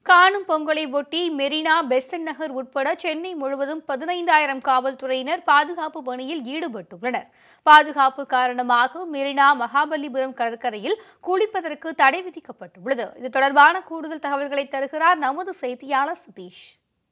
காணும் பொங்கலை ஒட்டி மெரினா பெசன் நகர் உட்பட சென்னை முழுவதும் பதினைந்தாயிரம் காவல்துறையினர் பாதுகாப்பு பணியில் ஈடுபட்டுள்ளனர் பாதுகாப்பு காரணமாக மெரினா மகாபலிபுரம் கடற்கரையில் குளிப்பதற்கு தடை விதிக்கப்பட்டுள்ளது இது தொடர்பான கூடுதல் தகவல்களை தருகிறார் நமது செய்தியாளர் சதீஷ்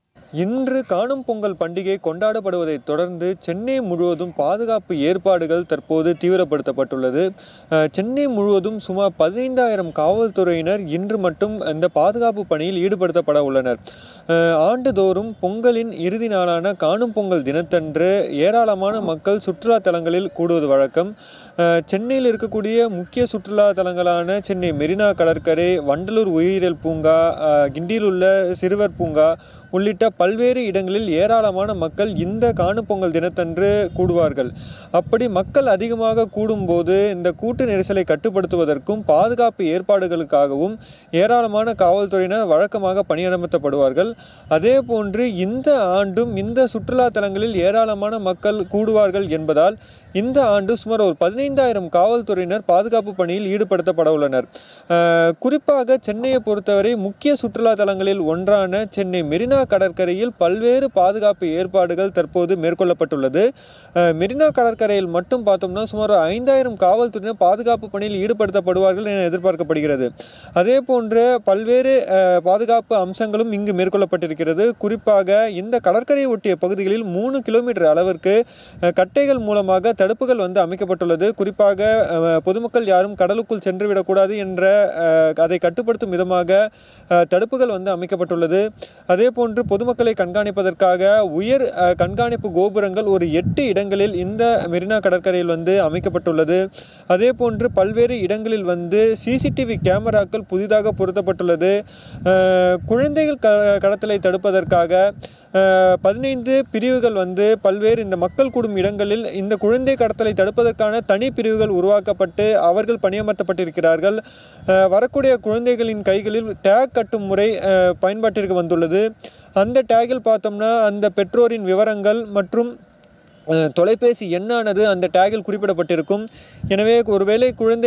இன்று காணும் பொங்கல் பண்டிகை கொண்டாடப்படுவதைத் தொடர்ந்து சென்னை முழுவதும் பாதுகாப்பு ஏற்பாடுகள் தற்போது தீவிரப்படுத்தப்பட்டுள்ளது அஹ், சென்னை முழுவதும் சுமார் பதினைந்தாயிரம் காவல்துறையினர் இன்று மட்டும் இந்த பாதுகாப்பு பணியில் ஈடுபடுத்தப்பட உள்ளனர் அஹ், ஆண்டுதோறும் பொங்கலின் இறுதி நாளான காணும் பொங்கல் தினத்தன்று ஏராளமான மக்கள் சுற்றுலா தலங்களில் கூடுவது வழக்கம் அஹ், சென்னையில் இருக்கக்கூடிய முக்கிய சுற்றுலா தலங்களான சென்னை மெரினா கடற்கரை வண்டலூர் உயிரியல் பூங்கா அஹ், கிண்டியில் உள்ள சிறுவர் பூங்கா உள்ளிட்ட பல்வேறு இடங்களில் ஏராளமான மக்கள் இந்த காணும் பொங்கல் தினத்தன்று கூடுவார்கள் அப்படி மக்கள் அதிகமாக கூடும்போது இந்த கூட்டு நெரிசலை கட்டுப்படுத்துவதற்கும் பாதுகாப்பு ஏற்பாடுகளுக்காகவும் ஏராளமான காவல்துறையினர் வழக்கமாக பணியமர்த்தப்படுவார்கள் அதே போன்று இந்த ஆண்டும் இந்த சுற்றுலா தலங்களில் ஏராளமான மக்கள் கூடுவார்கள் என்பதால் இந்த ஆண்டு சுமார் ஒரு பதினைந்தாயிரம் காவல்துறையினர் பாதுகாப்பு பணியில் ஈடுபடுத்தப்பட உள்ளனர் அஹ், குறிப்பாக சென்னையை பொறுத்தவரை முக்கிய சுற்றுலா தலங்களில் ஒன்றான சென்னை மெரினா கடற்கரையில் பல்வேறு பாதுகாப்பு ஏற்பாடுகள் தற்போது மேற்கொள்ளப்பட்டுள்ளது அஹ், மெரினா கடற்கரையில் மட்டும் பார்த்தோம்னா சுமார் ஐந்தாயிரம் காவல்துறையினர் பாதுகாப்பு பணியில் ஈடுபடுத்தப்படுவார்கள் என எதிர்பார்க்கப்படுகிறது அதே போன்று பல்வேறு அஹ், பாதுகாப்பு அம்சங்களும் இங்கு மேற்கொள்ளப்பட்டிருக்கிறது குறிப்பாக இந்த கடற்கரையை ஒட்டிய பகுதிகளில் மூணு கிலோமீட்டர் அளவிற்கு அஹ், கட்டைகள் மூலமாக தடுப்புகள் வந்து அமைக்கப்பட்டுள்ளது குறிப்பாக அஹ், பொதுமக்கள் யாரும் கடலுக்குள் சென்று விடக்கூடாது என்ற அஹ், அதை கட்டுப்படுத்தும் விதமாக அஹ், தடுப்புகள் வந்து அமைக்கப்பட்டுள்ளது அதே போன்று பொதுமக்களை கண்காணிப்பதற்காக உயர் அஹ், கண்காணிப்பு கோபுரங்கள் ஒரு எட்டு இடங்களில் இந்த மெரினா கடற்கரையில் வந்து அமைக்கப்பட்டுள்ளது அதே போன்று பல்வேறு இடங்களில் வந்து சிசிடிவி கேமராக்கள் புதிதாக பொருத்தப்பட்டுள்ளது அஹ், குழந்தைகள் க கடத்தலை தடுப்பதற்காக அஹ், பதினைந்து பிரிவுகள் வந்து பல்வேறு இந்த மக்கள் கூடும் இடங்களில் இந்த குழந்தை கடத்தலை தடுப்பதற்கான தனி பிரிவுகள் உருவாக்கப்பட்டு அவர்கள் பணியமர்த்தப்பட்டிருக்கிறார்கள் அஹ், வரக்கூடிய குழந்தைகளின் கைகளில் டேக் கட்டும் முறை அஹ், பயன்பாட்டிற்கு வந்துள்ளது அந்த டேகில் பார்த்தோம்னா அந்த பெற்றோரின் விவரங்கள் மற்றும் அஹ், தொலைபேசி எண்ணானது அந்த டேகில் குறிப்பிடப்பட்டிருக்கும் எனவே ஒருவேளை குழந்தை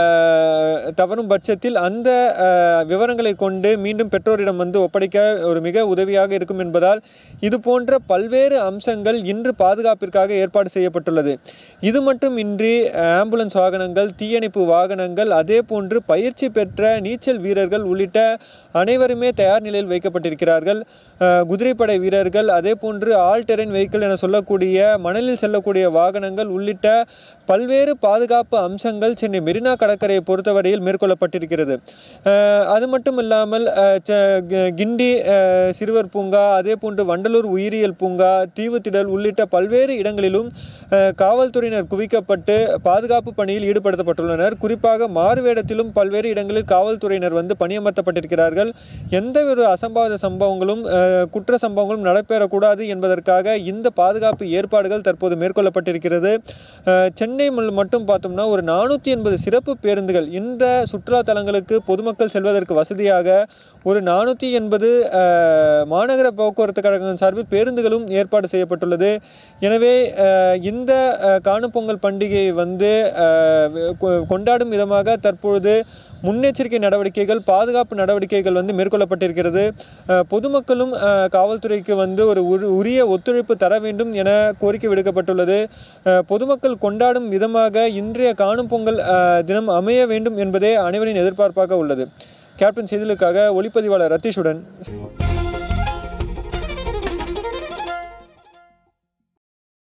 அஹ், தவறும் பட்சத்தில் அந்த அஹ், விவரங்களை கொண்டு மீண்டும் பெற்றோரிடம் வந்து ஒப்படைக்க ஒரு மிக உதவியாக இருக்கும் என்பதால் இது போன்ற பல்வேறு அம்சங்கள் இன்று பாதுகாப்பிற்காக ஏற்பாடு செய்யப்பட்டுள்ளது இது மட்டும் இன்றி ஆம்புலன்ஸ் வாகனங்கள் தீயணைப்பு வாகனங்கள் அதே போன்று பயிற்சி பெற்ற நீச்சல் வீரர்கள் உள்ளிட்ட அனைவருமே தயார் நிலையில் வைக்கப்பட்டிருக்கிறார்கள் அஹ், குதிரைப்படை வீரர்கள் அதே போன்று ஆல் டெரைன் வெஹிக்கிள் என சொல்லக்கூடிய மணலில் செல்லக்கூடிய வாகனங்கள் உள்ளிட்ட பல்வேறு பாதுகாப்பு அம்சங்கள் சென்னை மெரினா கடற்கரையை பொறுத்தவரையில் மேற்கொள்ளப்பட்டிருக்கிறது அஹ், அது மட்டும் இல்லாமல் அஹ், ச- கி- கிண்டி அஹ், சிறுவர் பூங்கா அதே போன்று வண்டலூர் உயிரியல் பூங்கா தீவுத்திடல் உள்ளிட்ட பல்வேறு இடங்களிலும் அஹ், காவல்துறையினர் குவிக்கப்பட்டு பாதுகாப்பு பணியில் ஈடுபடுத்தப்பட்டுள்ளனர் குறிப்பாக மாறுவேடத்திலும் பல்வேறு இடங்களில் காவல்துறையினர் வந்து பணியமர்த்தப்பட்டிருக்கிறார்கள் எந்த ஒரு அசம்பாவித சம்பவங்களும் அஹ், குற்ற சம்பவங்களும் நடைபெறக்கூடாது என்பதற்காக இந்த பாதுகாப்பு ஏற்பாடுகள் தற்போது மேற்கொள்ளப்பட்டிருக்கிறது அஹ், சென்னை மல்- மட்டும் பார்த்தோம்னா ஒரு நானூற்றி எண்பது சிறப்பு பேருந்துகள் இந்த சுற்றுலா தலங்களுக்கு பொதுமக்கள் செல்வதற்கு வசதியாக ஒரு நானூற்றி எண்பது மாநகர போக்குவரத்து கழகம் சார்பில் பேருந்துகளும் ஏற்பாடு செய்யப்பட்டுள்ளது எனவே அஹ், இந்த அஹ், காணும் பொங்கல் பண்டிகையை வந்து அஹ், கொ- கொண்டாடும் விதமாக தற்பொழுது முன்னெச்சரிக்கை நடவடிக்கைகள் பாதுகாப்பு நடவடிக்கைகள் வந்து மேற்கொள்ளப்பட்டிருக்கிறது அஹ், பொதுமக்களும் அஹ், காவல்துறைக்கு வந்து ஒரு உரு- உரிய ஒத்துழைப்பு தர வேண்டும் என கோரிக்கை விடுக்கப்பட்டுள்ளது அஹ், பொதுமக்கள் கொண்டாடும் விதமாக இன்றைய காணும் பொங்கல் அஹ், தினம் அமைய வேண்டும் என்பதே அனைவரின் எதிர்பார்ப்பாக உள்ளது கேப்டன் செய்திகளுக்காக ஒளிப்பதிவாளர் ரத்தீஷுடன்